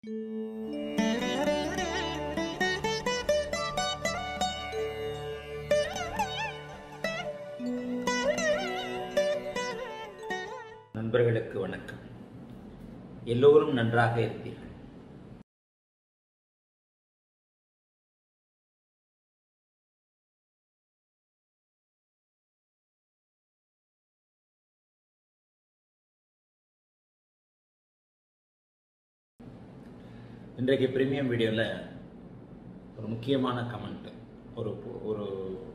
நண்பர்களுக்கு வணக்கம் எல்லோரும் நன்றாக இருப்பீர்கள் இன்றைக்கு பிரீமியம் வீடியோவில் ஒரு முக்கியமான கமெண்ட் ஒரு ஒரு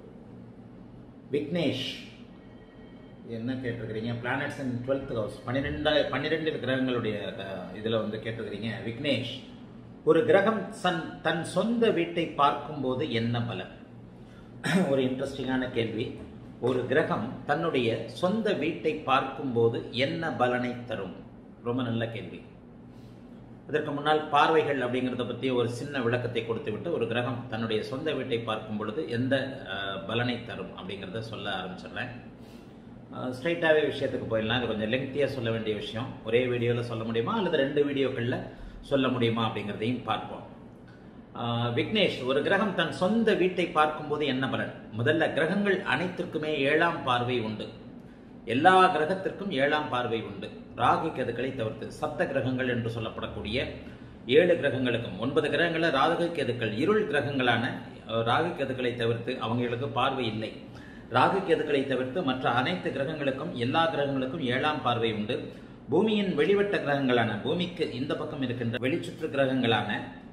விக்னேஷ் என்ன கேட்டிருக்கிறீங்க பிளானட்ஸ் இன் டுவெல்த் ஹவுஸ் பன்னிரெண்டு பன்னிரெண்டு கிரகங்களுடைய இதில் வந்து கேட்டிருக்கிறீங்க விக்னேஷ் ஒரு கிரகம் சன் தன் சொந்த வீட்டை பார்க்கும்போது என்ன பலன் ஒரு இன்ட்ரெஸ்டிங்கான கேள்வி ஒரு கிரகம் தன்னுடைய சொந்த வீட்டை பார்க்கும்போது என்ன பலனை தரும் ரொம்ப நல்ல கேள்வி இதற்கு முன்னால் பார்வைகள் அப்படிங்கிறத பற்றி ஒரு சின்ன விளக்கத்தை கொடுத்து விட்டு ஒரு கிரகம் தன்னுடைய சொந்த வீட்டை பார்க்கும் பொழுது எந்த அஹ், பலனை தரும் அப்படிங்கிறத சொல்ல ஆரம்பிச்சிடுறேன் ஸ்ட்ரைட்டாகவே விஷயத்துக்கு போயிடலாம் அது கொஞ்சம் லெங்க்த்தியாக சொல்ல வேண்டிய விஷயம் ஒரே வீடியோவில் சொல்ல முடியுமா அல்லது ரெண்டு வீடியோக்களில் சொல்ல முடியுமா அப்படிங்கிறதையும் பார்ப்போம் ஆஹ், விக்னேஷ் ஒரு கிரகம் தன் சொந்த வீட்டை பார்க்கும்போது என்ன பலன் முதல்ல கிரகங்கள் அனைத்திற்குமே ஏழாம் பார்வை உண்டு எல்லா கிரகத்திற்கும் ஏழாம் பார்வை உண்டு ராகு கேதுக்களை தவிர்த்து சப்த கிரகங்கள் என்று சொல்லப்படக்கூடிய ஏழு கிரகங்களுக்கும் ஒன்பது கிரகங்களில் ராகு கேதுக்கள் இருள் கிரகங்களான அஹ், ராகு கேதுக்களை தவிர்த்து அவங்களுக்கு பார்வை இல்லை ராகு கேதுக்களை தவிர்த்து மற்ற அனைத்து கிரகங்களுக்கும் எல்லா கிரகங்களுக்கும் ஏழாம் பார்வை உண்டு பூமியின் வெளிவட்ட கிரகங்களான பூமிக்கு இந்த பக்கம் இருக்கின்ற வெளிச்சுற்று கிரகங்களான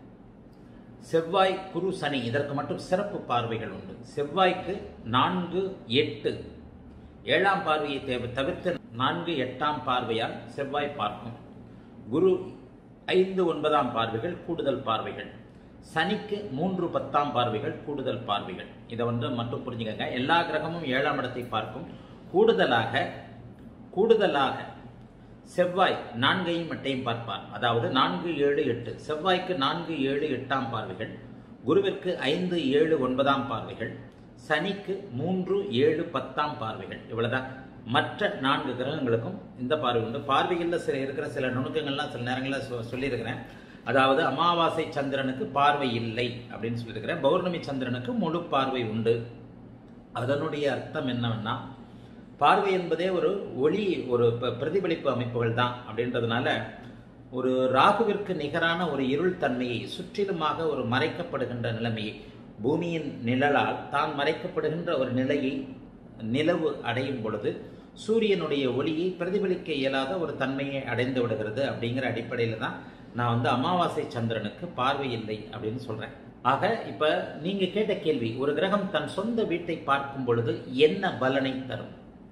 செவ்வாய் குரு சனி இதற்கு மட்டும் சிறப்பு பார்வைகள் உண்டு செவ்வாய்க்கு நான்கு எட்டு ஏழாம் பார்வையை தேவை தவிர்த்து நான்கு எட்டாம் பார்வையால் செவ்வாய் பார்க்கும் குரு ஐந்து ஒன்பதாம் பார்வைகள் கூடுதல் பார்வைகள் சனிக்கு மூன்று பத்தாம் பார்வைகள் கூடுதல் பார்வைகள் இதை வந்து மட்டும் புரிஞ்சுக்கங்க எல்லா கிரகமும் ஏழாம் இடத்தை பார்க்கும் கூடுதலாக கூடுதலாக செவ்வாய் நான்கையும் எட்டையும் பார்ப்பார் அதாவது நான்கு ஏழு எட்டு செவ்வாய்க்கு நான்கு ஏழு எட்டாம் பார்வைகள் குருவிற்கு ஐந்து ஏழு ஒன்பதாம் பார்வைகள் சனிக்கு மூன்று ஏழு பத்தாம் பார்வைகள் இவ்வளவுதான் மற்ற நான்கு கிரகங்களுக்கும் இந்த பார்வை உண்டு பார்வைகளில் சில இருக்கிற சில நுணுக்கங்கள்லாம் சில நேரங்களில் சொ- சொல்லியிருக்கிறேன் அதாவது அமாவாசை சந்திரனுக்கு பார்வை இல்லை அப்படின்னு சொல்லியிருக்கிறேன் பௌர்ணமி சந்திரனுக்கு முழு பார்வை உண்டு அதனுடைய அர்த்தம் என்னவென்னா பார்வை என்பதே ஒரு ஒளி ஒரு ப- பிரதிபலிப்பு அமைப்புகள் தான் அப்படின்றதுனால ஒரு ராகுவிற்கு நிகரான ஒரு இருள் தன்மையை சுற்றிலுமாக ஒரு மறைக்கப்படுகின்ற நிலைமையை பூமியின் நிழலால் தான் மறைக்கப்படுகின்ற ஒரு நிலையை நிலவு அடையும் பொழுது சூரியனுடைய ஒளியை பிரதிபலிக்க இயலாத ஒரு தன்மையை அடைந்து விடுகிறது அப்படிங்கிற அடிப்படையில் தான் நான் வந்து அமாவாசை சந்திரனுக்கு பார்வை இல்லை அப்படின்னு சொல்றேன் ஆக இப்ப நீங்க கேட்ட கேள்வி ஒரு கிரகம் தன் சொந்த வீட்டை பார்க்கும் பொழுது என்ன பலனை தரும்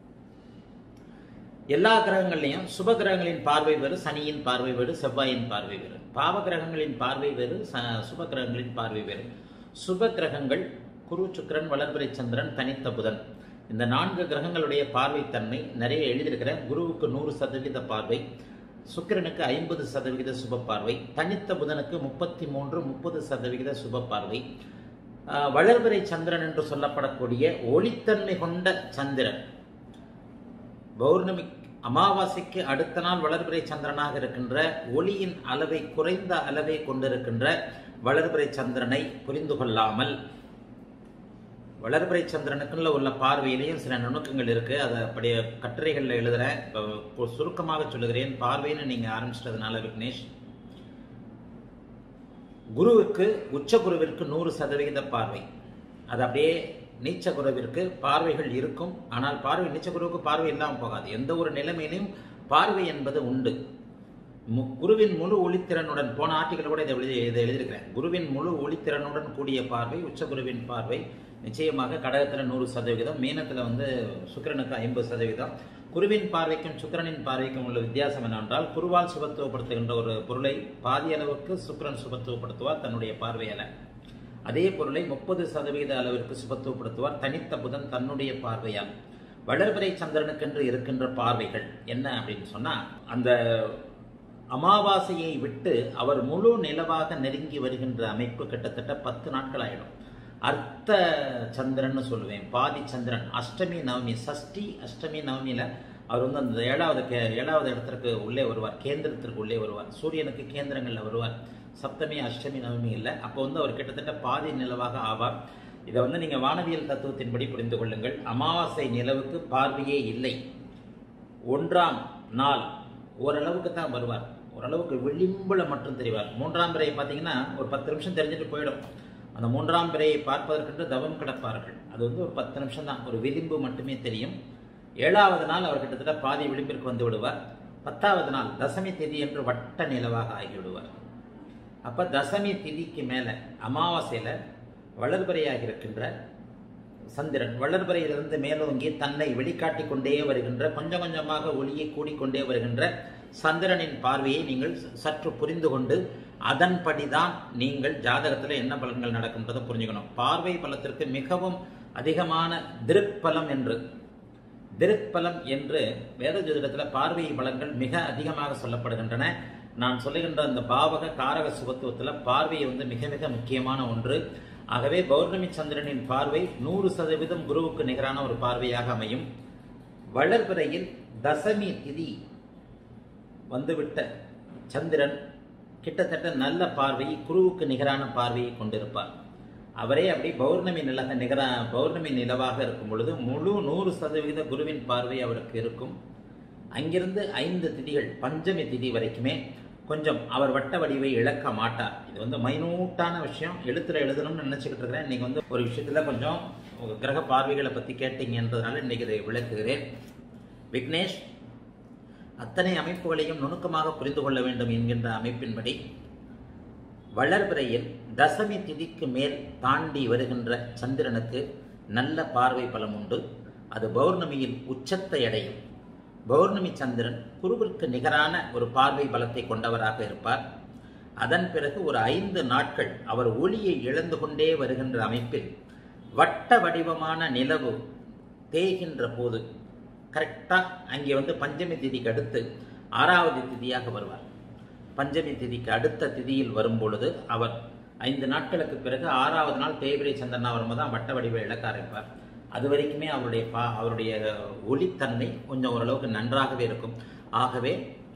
எல்லா கிரகங்கள்லையும் சுப கிரகங்களின் பார்வை வேறு சனியின் பார்வை வேறு செவ்வாயின் பார்வை வேறு பாவ கிரகங்களின் பார்வை வேறு ச- சுப கிரகங்களின் பார்வை வேறு சுப கிரகங்கள் குரு சுக்கிரன் வளர்பிறை சந்திரன் தனித்த புதன் இந்த நான்கு கிரகங்களுடைய பார்வை தன்மை நிறைய எழுதியிருக்கிறேன் குருவுக்கு நூறு சதவீத பார்வை சுக்கிரனுக்கு ஐம்பது சதவிகித சுப பார்வை தனித்த புதனுக்கு முப்பத்தி மூன்று முப்பது சதவிகித சுப பார்வை ஆஹ், வளர்பிறை சந்திரன் என்று சொல்லப்படக்கூடிய ஒளித்தன்மை கொண்ட சந்திரன் பௌர்ணமி அமாவாசைக்கு அடுத்த நாள் வளர்பிறை சந்திரனாக இருக்கின்ற ஒளியின் அளவை குறைந்த அளவை கொண்டிருக்கின்ற வளர்பிறை சந்திரனை புரிந்து கொள்ளாமல் வளர்பிறை சந்திரனுக்குள்ள உள்ள பார்வையிலையும் சில நுணுக்கங்கள் இருக்கு அதை அப்படியே கட்டுரைகளில் எழுதுறேன் இப்போ சுருக்கமாக சொல்லுகிறேன் பார்வைன்னு நீங்க ஆரம்பிச்சிட்டதுனால விக்னேஷ் குருவுக்கு உச்ச குருவிற்கு நூறு சதவிகித பார்வை அது அப்படியே நீச்ச குருவிற்கு பார்வைகள் இருக்கும் ஆனால் பார்வை நீச்ச குருவுக்கு பார்வை இல்லாமல் போகாது எந்த ஒரு நிலைமையிலும் பார்வை என்பது உண்டு மு- குருவின் முழு ஒளித்திறனுடன் போன ஆர்டிக்கல் கூட இதை எழுதி இதை எழுதியிருக்கிறேன் குருவின் முழு ஒளித்திறனுடன் கூடிய பார்வை உச்ச குருவின் பார்வை நிச்சயமாக கடகத்தில் நூறு சதவிகிதம் மீனத்தில் வந்து சுக்கிரனுக்கு ஐம்பது சதவீதம் குருவின் பார்வைக்கும் சுக்கிரனின் பார்வைக்கும் உள்ள வித்தியாசம் என்னவென்றால் குருவால் சுபத்துவப்படுத்துகின்ற ஒரு பொருளை பாதி அளவுக்கு சுக்கிரன் சுபத்துவப்படுத்துவார் தன்னுடைய பார்வையால அதே பொருளை முப்பது சதவீத அளவிற்கு சுபத்துவப்படுத்துவார் தனித்த புதன் தன்னுடைய பார்வையால் வளர்பிறை சந்திரனுக்கென்று இருக்கின்ற பார்வைகள் என்ன அப்படின்னு சொன்னா அந்த அமாவாசையை விட்டு அவர் முழு நிலவாக நெருங்கி வருகின்ற அமைப்பு கிட்டத்தட்ட பத்து நாட்கள் ஆயிடும் அர்த்த சந்திரன்னு சொல்லுவேன் பாதி சந்திரன் அஷ்டமி நவமி சஷ்டி அஷ்டமி நவமியில அவர் வந்து அந்த ஏழாவது கே ஏழாவது இடத்திற்கு உள்ளே வருவார் கேந்திரத்திற்கு உள்ளே வருவார் சூரியனுக்கு கேந்திரங்களில் வருவார் சப்தமி அஷ்டமி நவமி இல்லை அப்போ வந்து அவர் கிட்டத்தட்ட பாதி நிலவாக ஆவார் இதை வந்து நீங்கள் வானவியல் தத்துவத்தின்படி புரிந்து கொள்ளுங்கள் அமாவாசை நிலவுக்கு பார்வையே இல்லை ஒன்றாம் நாள் ஓரளவுக்கு தான் வருவார் ஓரளவுக்கு விளிம்புல மட்டும் தெரிவார் மூன்றாம் பிறையை பார்த்தீங்கன்னா ஒரு பத்து நிமிஷம் தெரிஞ்சுட்டு போயிடும் அந்த மூன்றாம் பிறையை பார்ப்பதற்கென்று தவம் கிடப்பார்கள் அது வந்து ஒரு பத்து நிமிஷம் தான் ஒரு விளிம்பு மட்டுமே தெரியும் ஏழாவது நாள் அவர் கிட்டத்தட்ட பாதி விளிம்பிற்கு வந்து விடுவார் பத்தாவது நாள் தசமி திதி என்று வட்ட நிலவாக ஆகிவிடுவார் அப்ப தசமி திதிக்கு மேல அமாவாசையில வளர்பறையாக இருக்கின்ற சந்திரன் வளர்பறையிலிருந்து மேலோங்கி தன்னை வெளிக்காட்டிக் கொண்டே வருகின்ற கொஞ்சம் கொஞ்சமாக ஒளியை கூடிக்கொண்டே வருகின்ற சந்திரனின் பார்வையை நீங்கள் சற்று புரிந்து கொண்டு அதன்படிதான் நீங்கள் ஜாதகத்தில் என்ன பலன்கள் நடக்கும்ன்றதை புரிஞ்சுக்கணும் பார்வை பலத்திற்கு மிகவும் அதிகமான திருப்பலம் என்று திருப்பலம் என்று வேத ஜோதிடத்தில் பார்வை பலன்கள் மிக அதிகமாக சொல்லப்படுகின்றன நான் சொல்லுகின்ற அந்த பாவக காரக சுபத்துவத்தில் பார்வை வந்து மிக மிக முக்கியமான ஒன்று ஆகவே பௌர்ணமி சந்திரனின் பார்வை நூறு சதவீதம் குருவுக்கு நிகரான ஒரு பார்வையாக அமையும் வளர்பிறையில் தசமி திதி வந்துவிட்ட சந்திரன் கிட்டத்தட்ட நல்ல பார்வையை குருவுக்கு நிகரான பார்வையை கொண்டிருப்பார் அவரே அப்படி பௌர்ணமி நிலக நிகரா பௌர்ணமி நிலவாக இருக்கும் பொழுது முழு நூறு சதவீத குருவின் பார்வை அவருக்கு இருக்கும் அங்கிருந்து ஐந்து திதிகள் பஞ்சமி திதி வரைக்குமே கொஞ்சம் அவர் வட்ட வடிவை இழக்க மாட்டார் இது வந்து மைனூட்டான விஷயம் எழுத்துல எழுதணும்னு நினைச்சுக்கிட்டு இருக்கிறேன் நீங்க வந்து ஒரு விஷயத்துல கொஞ்சம் உங்க கிரக பார்வைகளை பத்தி கேட்டீங்கன்றதுனால இன்னைக்கு இதை விளக்குகிறேன் விக்னேஷ் அத்தனை அமைப்புகளையும் நுணுக்கமாக புரிந்து கொள்ள வேண்டும் என்கின்ற அமைப்பின்படி வளர்பிறையில் தசமி திதிக்கு மேல் தாண்டி வருகின்ற சந்திரனுக்கு நல்ல பார்வை பலம் உண்டு அது பௌர்ணமியில் உச்சத்தை அடையும் பௌர்ணமி சந்திரன் குருவிற்கு நிகரான ஒரு பார்வை பலத்தை கொண்டவராக இருப்பார் அதன் பிறகு ஒரு ஐந்து நாட்கள் அவர் ஒளியை இழந்து கொண்டே வருகின்ற அமைப்பில் வட்ட வடிவமான நிலவு தேய்கின்ற போது கரெக்டாக அங்கே வந்து பஞ்சமி திதிக்கு அடுத்து ஆறாவது திதியாக வருவார் பஞ்சமி திதிக்கு அடுத்த திதியில் வரும் பொழுது அவர் ஐந்து நாட்களுக்கு பிறகு ஆறாவது நாள் தேய்பிரை சந்திரனா வரும்போது தான் வட்ட வடிவை இழக்க ஆரம்பிப்பார் அது வரைக்குமே அவருடைய பா அவருடைய ஒளித்தன்மை கொஞ்சம் ஓரளவுக்கு நன்றாகவே இருக்கும் ஆகவே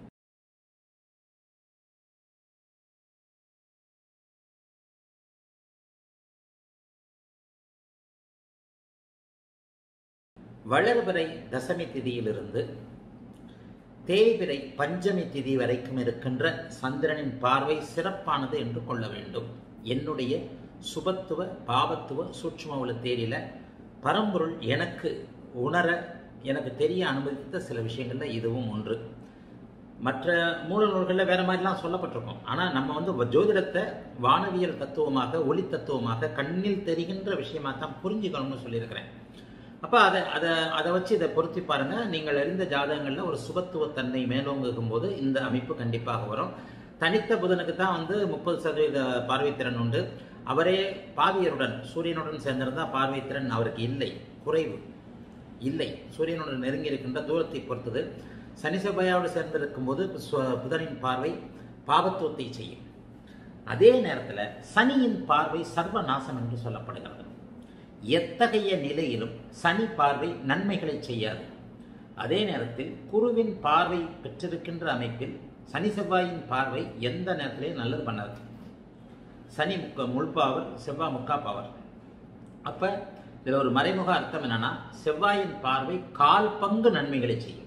வளர்பிறை தசமி திதியிலிருந்து தேய்பிரை பஞ்சமி திதி வரைக்கும் இருக்கின்ற சந்திரனின் பார்வை சிறப்பானது என்று கொள்ள வேண்டும் என்னுடைய சுபத்துவ பாவத்துவ சூட்சும உள்ள தேரியில பரம்பொருள் எனக்கு உணர எனக்கு தெரிய அனுமதித்த சில விஷயங்கள்ல இதுவும் ஒன்று மற்ற மூல நூல்களில் வேற மாதிரிலாம் சொல்லப்பட்டிருக்கும் ஆனால் நம்ம வந்து ஜோதிடத்தை வானவியல் தத்துவமாக ஒளி தத்துவமாக கண்ணில் தெரிகின்ற விஷயமா தான் புரிஞ்சுக்கணும்னு சொல்லியிருக்கிறேன் அப்போ அதை அதை அதை வச்சு இதை பொருத்தி பாருங்க நீங்கள் அறிந்த ஜாதகங்களில் ஒரு சுபத்துவத்தன்மை மேலோங்குகும் போது இந்த அமைப்பு கண்டிப்பாக வரும் தனித்த புதனுக்கு தான் வந்து முப்பது சதவீத பார்வைத்திறன் உண்டு அவரே பாவியருடன் சூரியனுடன் சேர்ந்திருந்தால் பார்வைத்திறன் அவருக்கு இல்லை குறைவு இல்லை சூரியனுடன் நெருங்கி இருக்கின்ற தூரத்தை பொறுத்தது சனி செவ்வாயோடு சேர்ந்திருக்கும் போது புதனின் பார்வை பாவத்துவத்தை செய்யும் அதே நேரத்தில் சனியின் பார்வை சர்வ நாசம் என்று சொல்லப்படுகிறது எத்தகைய நிலையிலும் சனி பார்வை நன்மைகளை செய்யாது அதே நேரத்தில் குருவின் பார்வை பெற்றிருக்கின்ற அமைப்பில் சனி செவ்வாயின் பார்வை எந்த நேரத்திலையும் நல்லது பண்ணாது சனி முக்க முள்பாவர் செவ்வாய் முக்கா பாவர் அப்ப இதுல ஒரு மறைமுக அர்த்தம் என்னன்னா செவ்வாயின் பார்வை கால் பங்கு நன்மைகளை செய்யும்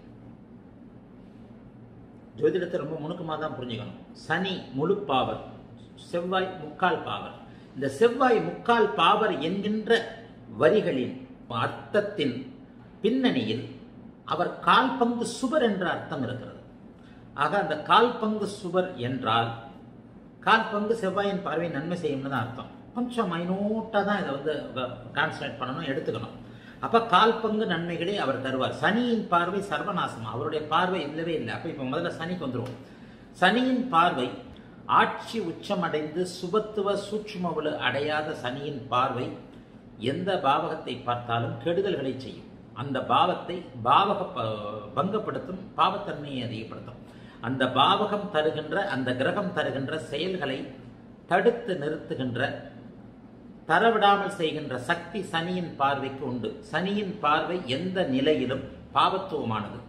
ஜோதிடத்தை ரொம்ப முணுக்கமாக தான் புரிஞ்சுக்கணும் சனி முழு பாவர் செவ்வாய் முக்கால் பாவர் இந்த செவ்வாய் முக்கால் பாவர் என்கின்ற வரிகளின் அர்த்தத்தின் பின்னணியில் அவர் கால் பங்கு சுவர் என்ற அர்த்தம் இருக்கிறது ஆக அந்த கால் பங்கு சுவர் என்றால் கால் பங்கு செவ்வாயின் பார்வை நன்மை செய்யும்னு தான் அர்த்தம் கொஞ்சம் மைனூட்டாக தான் இதை வந்து கான்சன்ட்ரேட் பண்ணணும் எடுத்துக்கணும் அப்போ கால் பங்கு நன்மைகளை அவர் தருவார் சனியின் பார்வை சர்வநாசம் அவருடைய பார்வை இல்லவே இல்லை அப்போ இப்போ முதல்ல சனிக்கு வந்துடும் சனியின் பார்வை ஆட்சி உச்சமடைந்து சுபத்துவ சூட்சுமவுல அடையாத சனியின் பார்வை எந்த பாவகத்தை பார்த்தாலும் கெடுதல்களை செய்யும் அந்த பாவத்தை பாவக பங்கப்படுத்தும் பாவத்தன்மையை அதிகப்படுத்தும் அந்த பாவகம் தருகின்ற அந்த கிரகம் தருகின்ற செயல்களை தடுத்து நிறுத்துகின்ற தரவிடாமல் செய்கின்ற சக்தி சனியின் பார்வைக்கு உண்டு சனியின் பார்வை எந்த நிலையிலும் பாவத்துவமானது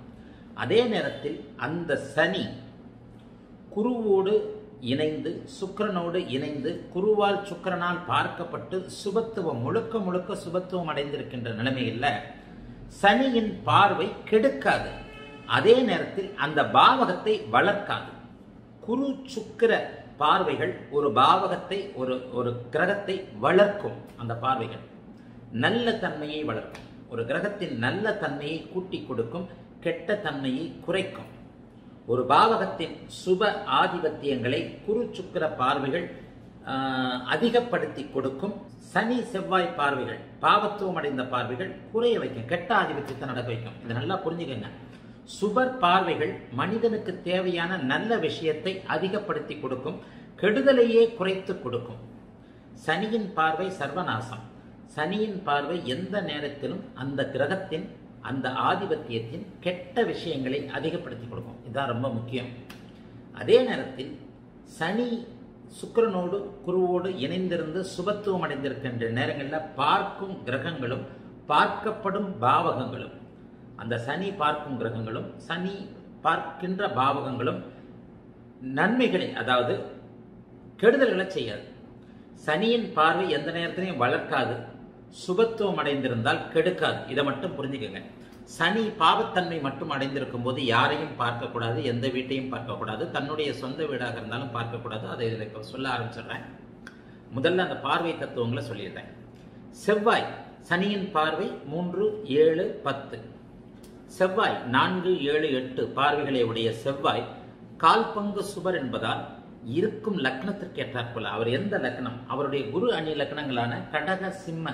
அதே நேரத்தில் அந்த சனி குருவோடு இணைந்து சுக்கிரனோடு இணைந்து குருவால் சுக்கிரனால் பார்க்கப்பட்டு சுபத்துவம் முழுக்க முழுக்க சுபத்துவம் அடைந்திருக்கின்ற நிலைமையில் சனியின் பார்வை கெடுக்காது அதே நேரத்தில் அந்த பாவகத்தை வளர்க்காது குரு சுக்கிர பார்வைகள் ஒரு பாவகத்தை ஒரு ஒரு கிரகத்தை வளர்க்கும் அந்த பார்வைகள் நல்ல தன்மையை வளர்க்கும் ஒரு கிரகத்தின் நல்ல தன்மையை கூட்டி கொடுக்கும் கெட்ட தன்மையை குறைக்கும் ஒரு பாவகத்தின் சுப ஆதிபத்தியங்களை குரு சுக்கிர பார்வைகள் ஆஹ், அதிகப்படுத்தி கொடுக்கும் சனி செவ்வாய் பார்வைகள் பாவத்துவம் அடைந்த பார்வைகள் குறைய வைக்கும் கெட்ட ஆதிபத்தியத்தை நடக்க வைக்கும் இதை நல்லா புரிஞ்சுக்கங்க சுபர் பார்வைகள் மனிதனுக்கு தேவையான நல்ல விஷயத்தை அதிகப்படுத்தி கொடுக்கும் கெடுதலையே குறைத்து கொடுக்கும் சனியின் பார்வை சர்வநாசம் சனியின் பார்வை எந்த நேரத்திலும் அந்த கிரகத்தின் அந்த ஆதிபத்தியத்தின் கெட்ட விஷயங்களை அதிகப்படுத்தி கொடுக்கும் இதுதான் ரொம்ப முக்கியம் அதே நேரத்தில் சனி சுக்கிரனோடு குருவோடு இணைந்திருந்து சுபத்துவம் அடைந்திருக்கின்ற நேரங்களில் பார்க்கும் கிரகங்களும் பார்க்கப்படும் பாவகங்களும் அந்த சனி பார்க்கும் கிரகங்களும் சனி பார்க்கின்ற பாவகங்களும் நன்மைகளை அதாவது கெடுதல்களை செய்யாது சனியின் பார்வை எந்த நேரத்திலையும் வளர்க்காது சுபத்துவம் அடைந்திருந்தால் கெடுக்காது இதை மட்டும் புரிஞ்சுக்கங்க சனி பாவத்தன்மை மட்டும் அடைந்திருக்கும் போது யாரையும் பார்க்கக்கூடாது எந்த வீட்டையும் பார்க்கக்கூடாது தன்னுடைய சொந்த வீடாக இருந்தாலும் பார்க்கக்கூடாது அதை இதில் இப்போ சொல்ல ஆரம்பிச்சிடுறேன் முதல்ல அந்த பார்வை தத்துவங்களை சொல்லிடுறேன் செவ்வாய் சனியின் பார்வை மூன்று ஏழு பத்து செவ்வாய் நான்கு ஏழு எட்டு பார்வைகளை உடைய செவ்வாய் கால் பங்கு சுபர் என்பதால் இருக்கும் லக்னத்திற்கு ஏற்றாற்போல அவர் எந்த லக்னம் அவருடைய குரு அணி லக்னங்களான கடக சிம்ம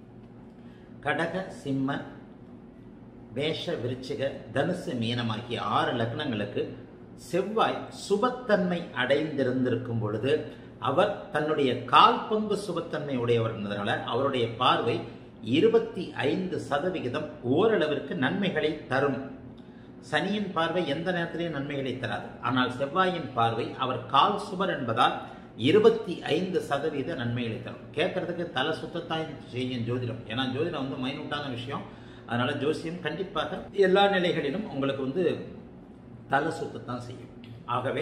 கடக சிம்ம மேஷ விருச்சிக தனுசு மீனம் ஆகிய ஆறு லக்னங்களுக்கு செவ்வாய் சுபத்தன்மை அடைந்திருந்திருக்கும் பொழுது அவர் தன்னுடைய கால் பங்கு சுபத்தன்மை உடையவர் என்பதனால அவருடைய பார்வை இருபத்தி ஐந்து சதவிகிதம் ஓரளவிற்கு நன்மைகளை தரும் சனியின் பார்வை எந்த நேரத்திலையும் நன்மைகளை தராது ஆனால் செவ்வாயின் பார்வை அவர் கால் சுபர் என்பதால் இருபத்தி ஐந்து சதவீத நன்மைகளை தரும் கேட்கறதுக்கு தலை சுத்தத்தான் செய்யும் ஜோதிடம் ஏன்னா ஜோதிடம் வந்து மைனூட்டான விஷயம் அதனால ஜோசியம் கண்டிப்பாக எல்லா நிலைகளிலும் உங்களுக்கு வந்து தலை சுத்தத்தான் செய்யும் ஆகவே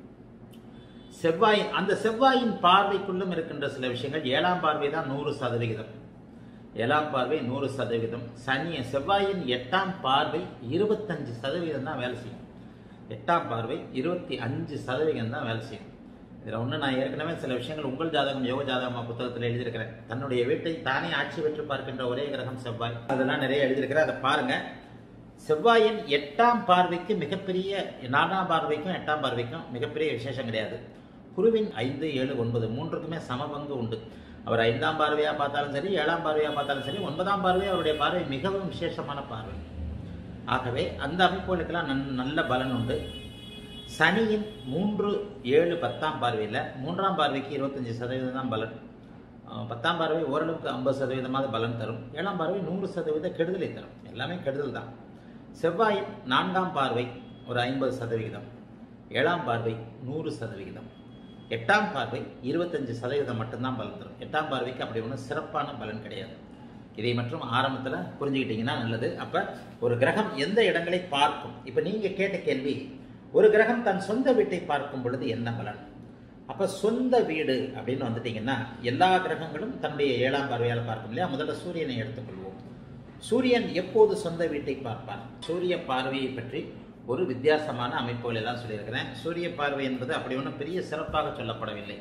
செவ்வாயின் அந்த செவ்வாயின் பார்வைக்குள்ளும் இருக்கின்ற சில விஷயங்கள் ஏழாம் பார்வை தான் நூறு சதவிகிதம் ஏழாம் பார்வை நூறு சதவீதம் சனி செவ்வாயின் எட்டாம் பார்வை இருபத்தஞ்சு சதவீதம் தான் வேலை செய்யும் எட்டாம் பார்வை இருபத்தி அஞ்சு சதவீதம் தான் வேலை செய்யும் இதில் ஒன்று நான் ஏற்கனவே சில விஷயங்கள் உங்கள் ஜாதகம் யோக ஜாதகமா புத்தகத்தில் எழுதியிருக்கிறேன் தன்னுடைய வீட்டை தானே ஆட்சி பெற்று பார்க்கின்ற ஒரே கிரகம் செவ்வாய் அதெல்லாம் நிறைய எழுதியிருக்கிறேன் அதை பாருங்க செவ்வாயின் எட்டாம் பார்வைக்கு மிகப்பெரிய நாலாம் பார்வைக்கும் எட்டாம் பார்வைக்கும் மிகப்பெரிய விசேஷம் கிடையாது குருவின் ஐந்து ஏழு ஒன்பது மூன்றுக்குமே சமபங்கு உண்டு அவர் ஐந்தாம் பார்வையாக பார்த்தாலும் சரி ஏழாம் பார்வையாக பார்த்தாலும் சரி ஒன்பதாம் பார்வை அவருடைய பார்வை மிகவும் விசேஷமான பார்வை ஆகவே அந்த அமைப்புகளுக்கெல்லாம் நன் நல்ல பலன் உண்டு சனியின் மூன்று ஏழு பத்தாம் பார்வையில் மூன்றாம் பார்வைக்கு இருபத்தஞ்சி சதவீதம் தான் பலன் அஹ் பத்தாம் பார்வை ஓரளவுக்கு ஐம்பது சதவீதமாவது பலன் தரும் ஏழாம் பார்வை நூறு சதவீத கெடுதலை தரும் எல்லாமே கெடுதல் தான் செவ்வாயின் நான்காம் பார்வை ஒரு ஐம்பது சதவிகிதம் ஏழாம் பார்வை நூறு சதவிகிதம் எட்டாம் பார்வை இருபத்தஞ்சு சதவீதம் மட்டும்தான் பலன் தரும் எட்டாம் பார்வைக்கு அப்படி ஒன்றும் சிறப்பான பலன் கிடையாது இதை மட்டும் ஆரம்பத்தில் புரிஞ்சுக்கிட்டீங்கன்னா நல்லது அப்போ ஒரு கிரகம் எந்த இடங்களை பார்க்கும் இப்போ நீங்கள் கேட்ட கேள்வி ஒரு கிரகம் தன் சொந்த வீட்டை பார்க்கும் பொழுது என்ன பலன் அப்போ சொந்த வீடு அப்படின்னு வந்துட்டீங்கன்னா எல்லா கிரகங்களும் தன்னுடைய ஏழாம் பார்வையால் பார்க்கும் இல்லையா முதல்ல சூரியனை எடுத்துக்கொள்வோம் சூரியன் எப்போது சொந்த வீட்டை பார்ப்பார் சூரிய பார்வையை பற்றி ஒரு வித்தியாசமான அமைப்புகள் எல்லாம் சொல்லியிருக்கிறேன் சூரிய பார்வை என்பது அப்படி ஒன்றும் பெரிய சிறப்பாக சொல்லப்படவில்லை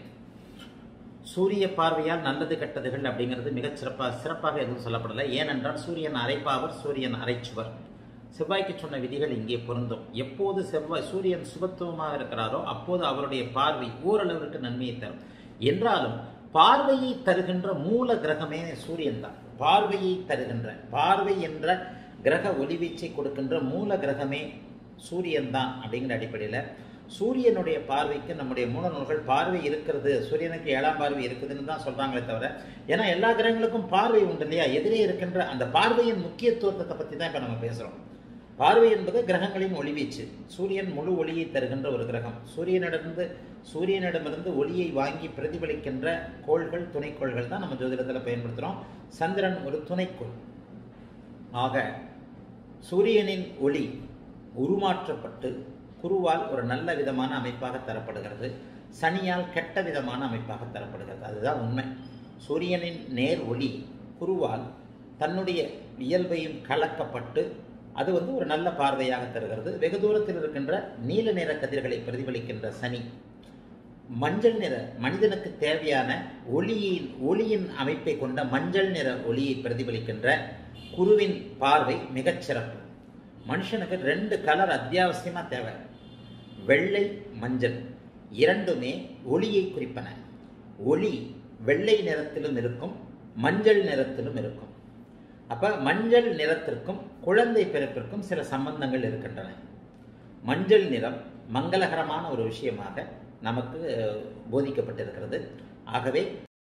சூரிய பார்வையால் நல்லது கெட்டதுகள் அப்படிங்கிறது மிகச் சிறப்பாக சிறப்பாக எதுவும் சொல்லப்படலை ஏனென்றால் சூரியன் அரைப்பாவர் சூரியன் அரைச்சுவர் செவ்வாய்க்கு சொன்ன விதிகள் இங்கே பொருந்தும் எப்போது செவ்வாய் சூரியன் சுபத்துவமாக இருக்கிறாரோ அப்போது அவருடைய பார்வை ஓரளவிற்கு நன்மையை தரும் என்றாலும் பார்வையை தருகின்ற மூல கிரகமே சூரியன் தான் பார்வையை தருகின்ற பார்வை என்ற கிரக ஒளிவீச்சை கொடுக்கின்ற மூல கிரகமே சூரியன் தான் அப்படிங்கிற அடிப்படையில் சூரியனுடைய பார்வைக்கு நம்முடைய மூல நூல்கள் பார்வை இருக்கிறது சூரியனுக்கு ஏழாம் பார்வை இருக்குதுன்னு தான் சொல்றாங்களே தவிர ஏன்னா எல்லா கிரகங்களுக்கும் பார்வை உண்டு இல்லையா எதிரே இருக்கின்ற அந்த பார்வையின் முக்கியத்துவத்தை பற்றி தான் இப்போ நம்ம பேசுகிறோம் பார்வை என்பது கிரகங்களின் ஒளிவீச்சு சூரியன் முழு ஒளியை தருகின்ற ஒரு கிரகம் சூரியனிடமிருந்து சூரியனிடமிருந்து ஒளியை வாங்கி பிரதிபலிக்கின்ற கோள்கள் துணைக்கோள்கள் தான் நம்ம ஜோதிடத்தில் பயன்படுத்துகிறோம் சந்திரன் ஒரு துணைக்கோள் ஆக சூரியனின் ஒளி உருமாற்றப்பட்டு குருவால் ஒரு நல்ல விதமான அமைப்பாக தரப்படுகிறது சனியால் கெட்ட விதமான அமைப்பாக தரப்படுகிறது அதுதான் உண்மை சூரியனின் நேர் ஒளி குருவால் தன்னுடைய இயல்பையும் கலக்கப்பட்டு அது வந்து ஒரு நல்ல பார்வையாக தருகிறது வெகு தூரத்தில் இருக்கின்ற நீல நிற கதிர்களை பிரதிபலிக்கின்ற சனி மஞ்சள் நிற மனிதனுக்கு தேவையான ஒளியின் ஒளியின் அமைப்பை கொண்ட மஞ்சள் நிற ஒளியை பிரதிபலிக்கின்ற குருவின் பார்வை மிகச் சிறப்பு மனுஷனுக்கு ரெண்டு கலர் அத்தியாவசியமா தேவை வெள்ளை மஞ்சள் இரண்டுமே ஒளியை குறிப்பன ஒளி வெள்ளை நிறத்திலும் இருக்கும் மஞ்சள் நிறத்திலும் இருக்கும் அப்ப மஞ்சள் நிறத்திற்கும் குழந்தை பிறப்பிற்கும் சில சம்பந்தங்கள் இருக்கின்றன மஞ்சள் நிறம் மங்களகரமான ஒரு விஷயமாக நமக்கு அஹ், போதிக்கப்பட்டிருக்கிறது ஆகவே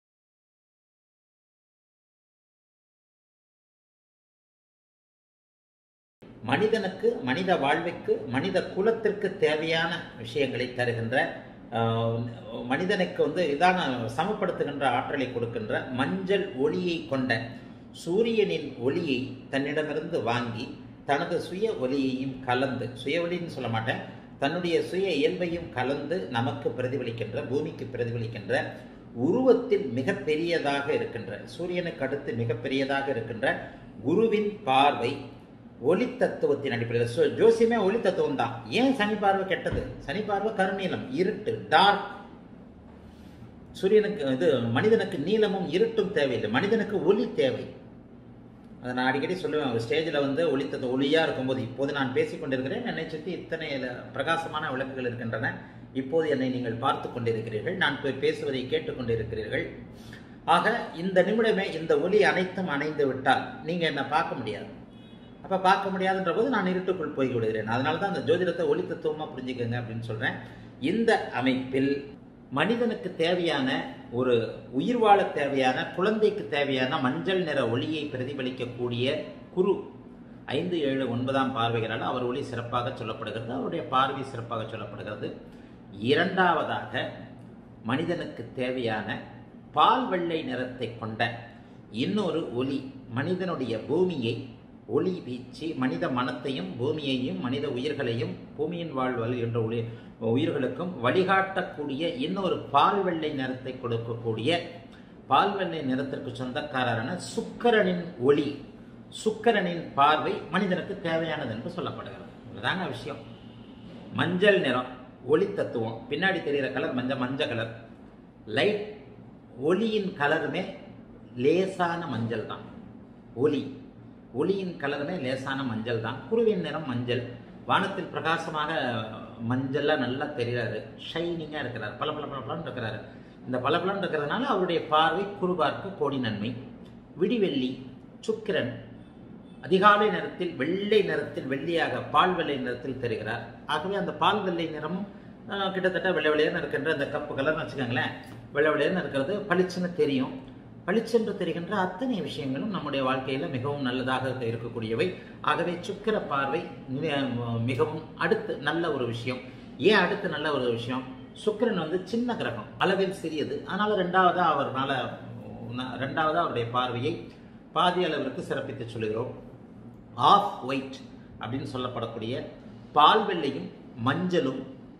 மனிதனுக்கு மனித வாழ்விற்கு மனித குலத்திற்கு தேவையான விஷயங்களை தருகின்ற ஆஹ், மனிதனுக்கு வந்து இதான சமப்படுத்துகின்ற ஆற்றலை கொடுக்கின்ற மஞ்சள் ஒளியை கொண்ட சூரியனின் ஒளியை தன்னிடமிருந்து வாங்கி தனது சுய ஒளியையும் கலந்து சுய ஒளின்னு சொல்ல மாட்டேன் தன்னுடைய சுய இயல்பையும் கலந்து நமக்கு பிரதிபலிக்கின்ற பூமிக்கு பிரதிபலிக்கின்ற உருவத்தில் மிக பெரியதாக இருக்கின்ற சூரியனுக்கு அடுத்து மிக பெரியதாக இருக்கின்ற குருவின் பார்வை ஒளி தத்துவத்தின் அடிப்படையில் சோ- ஜோசியமே ஒளி தத்துவம் தான் ஏன் சனி பார்வை கெட்டது சனி பார்வை கருநீலம் இருட்டு டார்க் சூரியனுக்கு இது மனிதனுக்கு நீளமும் இருட்டும் தேவையில்லை மனிதனுக்கு ஒளி தேவை அதை நான் அடிக்கடி சொல்லுவேன் ஒரு ஸ்டேஜில் வந்து ஒளி தத்துவம் ஒளியாக இருக்கும்போது இப்போது நான் பேசிக் கொண்டிருக்கிறேன் என்னை சுற்றி இத்தனை ல- பிரகாசமான விளக்குகள் இருக்கின்றன இப்போது என்னை நீங்கள் பார்த்து கொண்டிருக்கிறீர்கள் நான் போய் பேசுவதை கேட்டுக்கொண்டிருக்கிறீர்கள் ஆக இந்த நிமிடமே இந்த ஒளி அனைத்தும் அணைந்து விட்டால் நீங்கள் என்னை பார்க்க முடியாது அப்ப பார்க்க முடியாதுன்ற போது நான் இருட்டுக்குள் போய் விடுகிறேன் அதனால தான் அந்த ஜோதிடத்தை ஒளி தத்துவமா புரிஞ்சுக்கங்க அப்படின்னு சொல்றேன் இந்த அமைப்பில் மனிதனுக்கு தேவையான ஒரு உயிர் வாழ தேவையான குழந்தைக்கு தேவையான மஞ்சள் நிற ஒளியை பிரதிபலிக்கக்கூடிய குரு ஐந்து ஏழு ஒன்பதாம் பார்வைகளால் அவர் ஒளி சிறப்பாக சொல்லப்படுகிறது அவருடைய பார்வை சிறப்பாக சொல்லப்படுகிறது இரண்டாவதாக மனிதனுக்கு தேவையான பால் வெள்ளை நிறத்தை கொண்ட இன்னொரு ஒளி மனிதனுடைய பூமியை ஒளி வீச்சு மனித மனத்தையும் பூமியையும் மனித உயிர்களையும் பூமியின் வாழ் வருகின்ற ஒளி உயிர்களுக்கும் வழிகாட்டக்கூடிய இன்னொரு பால் வெள்ளை நிறத்தை கொடுக்கக்கூடிய பால் வெள்ளை நிறத்திற்கு சொந்தக்காரரான சுக்கிரனின் ஒளி சுக்கிரனின் பார்வை மனிதனுக்கு தேவையானது என்று சொல்லப்படுகிறது இதுதாங்க விஷயம் மஞ்சள் நிறம் ஒளி தத்துவம் பின்னாடி தெரிகிற கலர் மஞ்சள் மஞ்சள் கலர் லைட் ஒளியின் கலருமே லேசான மஞ்சள் தான் ஒளி ஒளியின் கலருமே லேசான மஞ்சள் தான் குருவின் நிறம் மஞ்சள் வானத்தில் பிரகாசமாக மஞ்சள்ல நல்லா தெரிகிறாரு ஷைனிங்காக இருக்கிறார் பல பல பலன்னு இருக்கிறாரு இந்த பல பலன்னு இருக்கிறதுனால அவருடைய பார்வை குருபார்க்கு கோடி நன்மை விடிவெள்ளி சுக்கிரன் அதிகாலை நிறத்தில் வெள்ளை நிறத்தில் வெள்ளியாக பால் வெள்ளை நிறத்தில் தெரிகிறார் ஆகவே அந்த பால் வெள்ளை நிறமும் ஆஹ், கிட்டத்தட்ட வெள்ளை வெள்ளையர்னு இருக்கின்ற அந்த கப்பு கலர்னு வச்சுக்கோங்களேன் வெள்ளை வெள்ளையர்னு இருக்கிறது பளிச்சுன்னு தெரியும் பளிச்சென்று தெரிகின்ற அத்தனை விஷயங்களும் நம்முடைய வாழ்க்கையில மிகவும் நல்லதாக இருக்கக்கூடியவை ஆகவே சுக்கிர பார்வை மி- மிகவும் அடுத்து நல்ல ஒரு விஷயம் ஏன் அடுத்து நல்ல ஒரு விஷயம் சுக்கிரன் வந்து சின்ன கிரகம் அளவில் சிறியது அதனால ரெண்டாவதா அவர்னால ரெண்டாவதா அவருடைய பார்வையை பாதி அளவிற்கு சிறப்பித்து சொல்கிறோம் ஆஃப் ஒயிட் அப்படின்னு சொல்லப்படக்கூடிய பால் வெள்ளையும் மஞ்சளும்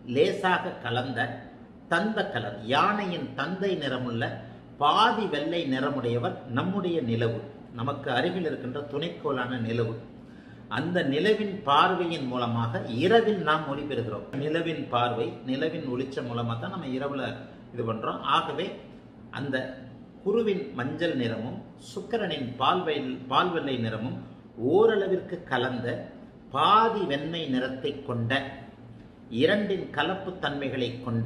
லேசாக கலந்த தந்த கலர் யானையின் தந்தை நிறமுள்ள பாதி வெள்ளை நிறமுடையவர் நம்முடைய நிலவு நமக்கு அருகில் இருக்கின்ற துணைக்கோளான நிலவு அந்த நிலவின் பார்வையின் மூலமாக இரவில் நாம் ஒளி பெறுகிறோம் நிலவின் பார்வை நிலவின் ஒளிச்சம் மூலமாக தான் நம்ம இரவுல இது பண்றோம் ஆகவே அந்த குருவின் மஞ்சள் நிறமும் சுக்கிரனின் பால் வெள் பால் வெள்ளை நிறமும் ஓரளவிற்கு கலந்த பாதி வெண்மை நிறத்தை கொண்ட இரண்டின் கலப்பு தன்மைகளை கொண்ட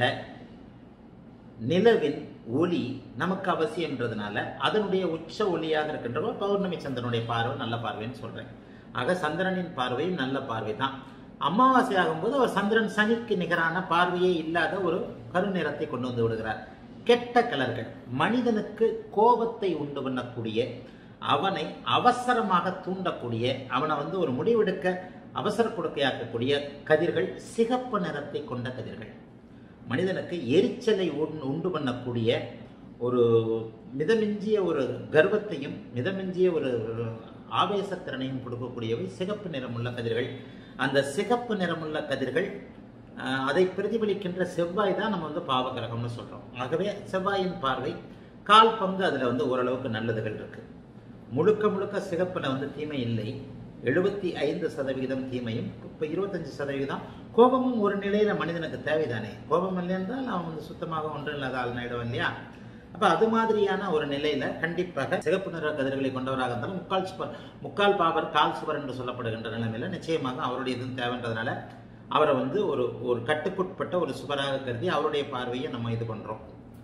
நிலவின் ஒளி நமக்கு அவசியம்ன்றதுனால அதனுடைய உச்ச ஒளியாக இருக்கின்ற பௌர்ணமி சந்திரனுடைய பார்வை நல்ல பார்வைன்னு சொல்றேன் ஆக சந்திரனின் பார்வையும் நல்ல பார்வை தான் அமாவாசை ஆகும்போது அவர் சந்திரன் சனிக்கு நிகரான பார்வையே இல்லாத ஒரு கருநிறத்தை கொண்டு வந்து விடுகிறார் கெட்ட கலர்கள் மனிதனுக்கு கோபத்தை உண்டு பண்ணக்கூடிய அவனை அவசரமாக தூண்டக்கூடிய அவனை வந்து ஒரு முடிவெடுக்க அவசர கொடுக்கையாக்கக்கூடிய கதிர்கள் சிகப்பு நிறத்தை கொண்ட கதிர்கள் மனிதனுக்கு எரிச்சலை உண்- உண்டு பண்ணக்கூடிய ஒரு மிதமிஞ்சிய ஒரு கர்வத்தையும் மிதமிஞ்சிய ஒரு ஆவேசத்திறனையும் கொடுக்கக்கூடியவை சிகப்பு நிறமுள்ள கதிர்கள் அந்த சிகப்பு நிறமுள்ள கதிர்கள் அஹ், அதை பிரதிபலிக்கின்ற செவ்வாய் தான் நம்ம வந்து பாவகிரகம்னு சொல்றோம் ஆகவே செவ்வாயின் பார்வை கால் பங்கு அதுல வந்து ஓரளவுக்கு நல்லதுகள் இருக்கு முழுக்க முழுக்க சிகப்புல வந்து தீமை இல்லை எழுபத்தி ஐந்து சதவிகிதம் தீமையும் இப்போ இருபத்தஞ்சு சதவிகிதம் கோபமும் ஒரு நிலையில மனிதனுக்கு தேவைதானே கோபம் இல்லை என்றால் அவன் வந்து சுத்தமாக ஒன்றும் இல்லாத ஆள் ஆயிடும் இல்லையா அப்ப அது மாதிரியான ஒரு நிலையில கண்டிப்பாக சிகப்பு நிற கதிர்களை கொண்டவராக இருந்தாலும் முக்கால் சுவர் முக்கால் பாவர் கால் சுவர் என்று சொல்லப்படுகின்ற நிலைமையில நிச்சயமாக அவருடைய இது தேவைன்றதுனால அவரை வந்து ஒரு ஒரு கட்டுக்குட்பட்ட ஒரு சுவராக கருதி அவருடைய பார்வையை நம்ம இது பண்றோம்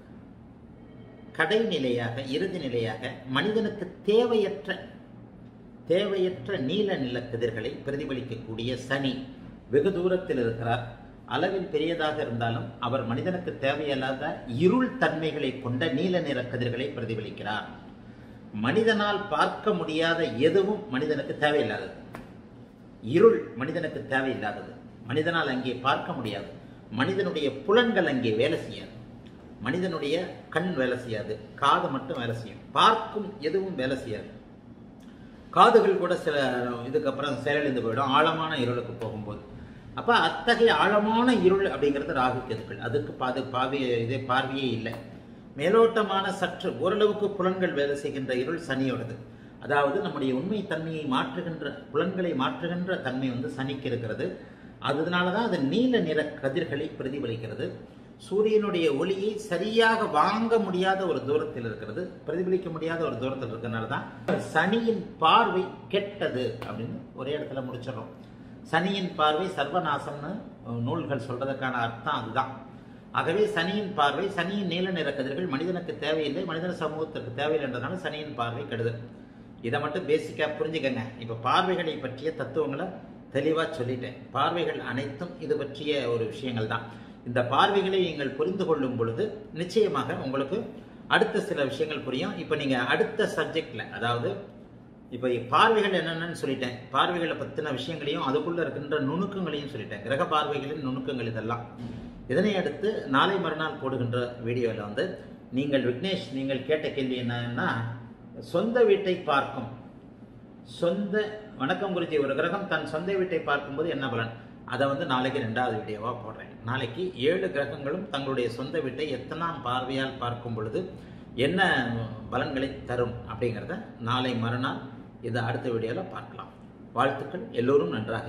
கடைநிலையாக இறுதி நிலையாக மனிதனுக்கு தேவையற்ற தேவையற்ற நீல நில கதிர்களை பிரதிபலிக்கக்கூடிய சனி வெகு தூரத்தில் இருக்கிறார் அளவில் பெரியதாக இருந்தாலும் அவர் மனிதனுக்கு தேவையில்லாத இருள் தன்மைகளை கொண்ட நீல நிற கதிர்களை பிரதிபலிக்கிறார் மனிதனால் பார்க்க முடியாத எதுவும் மனிதனுக்கு தேவையில்லாதது இருள் மனிதனுக்கு தேவையில்லாதது மனிதனால் அங்கே பார்க்க முடியாது மனிதனுடைய புலன்கள் அங்கே வேலை செய்யாது மனிதனுடைய கண் வேலை செய்யாது காது மட்டும் வேலை செய்யும் பார்க்கும் எதுவும் வேலை செய்யாது காதுகள் கூட சில இதுக்கப்புறம் செயலிழந்து போயிடும் ஆழமான இருளுக்கு போகும்போது அப்ப அத்தகைய ஆழமான இருள் அப்படிங்கிறது ராகு கேதுக்கள் அதுக்கு பாது பாவி இதே பார்வையே இல்லை மேலோட்டமான சற்று ஓரளவுக்கு புலன்கள் வேலை செய்கின்ற இருள் சனியோடது அதாவது நம்முடைய உண்மை தன்மையை மாற்றுகின்ற புலன்களை மாற்றுகின்ற தன்மை வந்து சனிக்கு இருக்கிறது அதனால தான் அது நீல நிற கதிர்களை பிரதிபலிக்கிறது சூரியனுடைய ஒளியை சரியாக வாங்க முடியாத ஒரு தூரத்தில் இருக்கிறது பிரதிபலிக்க முடியாத ஒரு தூரத்தில் இருக்கிறனால தான் சனியின் பார்வை கெட்டது அப்படின்னு ஒரே இடத்துல முடிச்சிடறோம் சனியின் பார்வை சர்வநாசம்னு நூல்கள் சொல்றதுக்கான அர்த்தம் அதுதான் ஆகவே சனியின் பார்வை சனியின் நீல நிற கதிர்கள் மனிதனுக்கு தேவையில்லை மனிதன சமூகத்திற்கு தேவையில்லைன்றதுனால சனியின் பார்வை கெடுதல் இதை மட்டும் பேசிக்கா புரிஞ்சுக்கங்க இப்ப பார்வைகளை பற்றிய தத்துவங்களை தெளிவா சொல்லிட்டேன் பார்வைகள் அனைத்தும் இது பற்றிய ஒரு விஷயங்கள் தான் இந்த பார்வைகளை நீங்கள் புரிந்து கொள்ளும் பொழுது நிச்சயமாக உங்களுக்கு அடுத்த சில விஷயங்கள் புரியும் இப்போ நீங்க அடுத்த சப்ஜெக்ட்ல அதாவது இப்போ பார்வைகள் என்னென்னு சொல்லிட்டேன் பார்வைகளை பற்றின விஷயங்களையும் அதுக்குள்ள இருக்கின்ற நுணுக்கங்களையும் சொல்லிட்டேன் கிரக பார்வைகளின் நுணுக்கங்கள் இதெல்லாம் இதனை அடுத்து நாளை மறுநாள் போடுகின்ற வீடியோவில் வந்து நீங்கள் விக்னேஷ் நீங்கள் கேட்ட கேள்வி என்னன்னா சொந்த வீட்டை பார்க்கும் சொந்த வணக்கம் குறிச்சி ஒரு கிரகம் தன் சொந்த வீட்டை பார்க்கும்போது என்ன பலன் அதை வந்து நாளைக்கு ரெண்டாவது வீடியோவாக போடுறேன் நாளைக்கு ஏழு கிரகங்களும் தங்களுடைய சொந்த வீட்டை எத்தனாம் பார்வையால் பார்க்கும் பொழுது என்ன பலன்களை தரும் அப்படிங்கிறத நாளை மறுநாள் இதை அடுத்த வீடியோவில் பார்க்கலாம் வாழ்த்துக்கள் எல்லோரும் நன்றாக